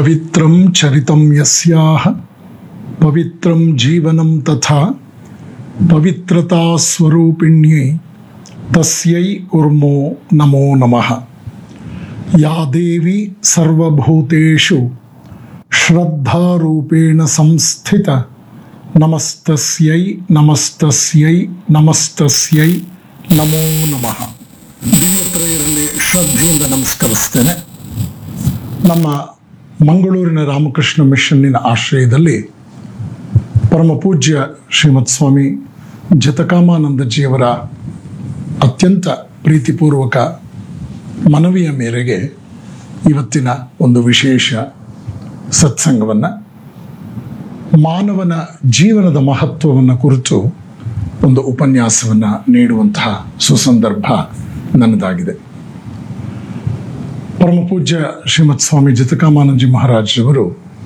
ಪವಿತ್ರಂ ಚರಿತಂ ಯಸ್ಯಾಹ ಪವಿತ್ರಂ ಜೀವನಂ ತಥಾ ಪವಿತ್ರತಾ ಸ್ವರೂಪಿಣ್ಯೈ ತಸ್ಯೈ ಉರ್ಮೋ ನಮೋ ನಮಃ ಯಾ ದೇವಿ ಸರ್ವಭೂತೇಷು ಶ್ರದ್ಧಾರೂಪೇಣ ಸಂಸ್ಥಿತ ನಮಸ್ತಸ್ಯೈ ನಮಸ್ತಸ್ಯೈ ನಮಸ್ತಸ್ಯೈ ನಮೋ ನಮಃ ದೇವತ್ರಯರಲ್ಲಿ ಶ್ರದ್ಧೆಯಿಂದ ನಮಸ್ಕರಿಸ್ತೇನೆ ನಮ್ಮ ಮಂಗಳೂರಿನ ರಾಮಕೃಷ್ಣ ಮಿಷನ್ನಿನ ಆಶ್ರಯದಲ್ಲಿ ಪರಮ ಪೂಜ್ಯ ಶ್ರೀಮತ್ ಸ್ವಾಮಿ ಜತಕಾಮಾನಂದಜಿಯವರ ಅತ್ಯಂತ ಪ್ರೀತಿಪೂರ್ವಕ ಮನವಿಯ ಮೇರೆಗೆ ಇವತ್ತಿನ ಒಂದು ವಿಶೇಷ ಸತ್ಸಂಗವನ್ನು ಮಾನವನ ಜೀವನದ ಮಹತ್ವವನ್ನು ಕುರಿತು ಒಂದು ಉಪನ್ಯಾಸವನ್ನು ನೀಡುವಂತಹ ಸುಸಂದರ್ಭ ನನ್ನದಾಗಿದೆ ಪರಮ ಪೂಜ್ಯ ಶ್ರೀಮತ್ ಸ್ವಾಮಿ ಜತಕಾಮಾನಂದಜಿ ಮಹಾರಾಜರವರು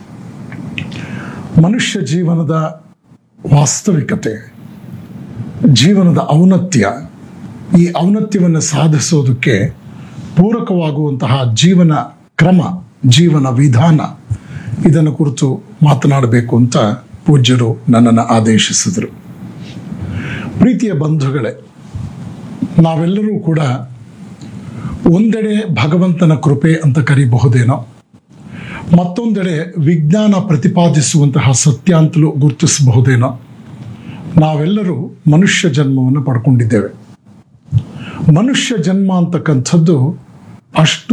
ಮನುಷ್ಯ ಜೀವನದ ವಾಸ್ತವಿಕತೆ ಜೀವನದ ಔನ್ನತ್ಯ ಈ ಔನ್ನತ್ಯವನ್ನು ಸಾಧಿಸೋದಕ್ಕೆ ಪೂರಕವಾಗುವಂತಹ ಜೀವನ ಕ್ರಮ ಜೀವನ ವಿಧಾನ ಇದನ್ನು ಕುರಿತು ಮಾತನಾಡಬೇಕು ಅಂತ ಪೂಜ್ಯರು ನನ್ನನ್ನು ಆದೇಶಿಸಿದರು ಪ್ರೀತಿಯ ಬಂಧುಗಳೇ ನಾವೆಲ್ಲರೂ ಕೂಡ ಒಂದೆಡೆ ಭಗವಂತನ ಕೃಪೆ ಅಂತ ಕರಿಬಹುದೇನೋ ಮತ್ತೊಂದೆಡೆ ವಿಜ್ಞಾನ ಪ್ರತಿಪಾದಿಸುವಂತಹ ಸತ್ಯ ಅಂತಲೂ ಗುರುತಿಸಬಹುದೇನೋ ನಾವೆಲ್ಲರೂ ಮನುಷ್ಯ ಜನ್ಮವನ್ನು ಪಡ್ಕೊಂಡಿದ್ದೇವೆ ಮನುಷ್ಯ ಜನ್ಮ ಅಂತಕ್ಕಂಥದ್ದು ಅಷ್ಟು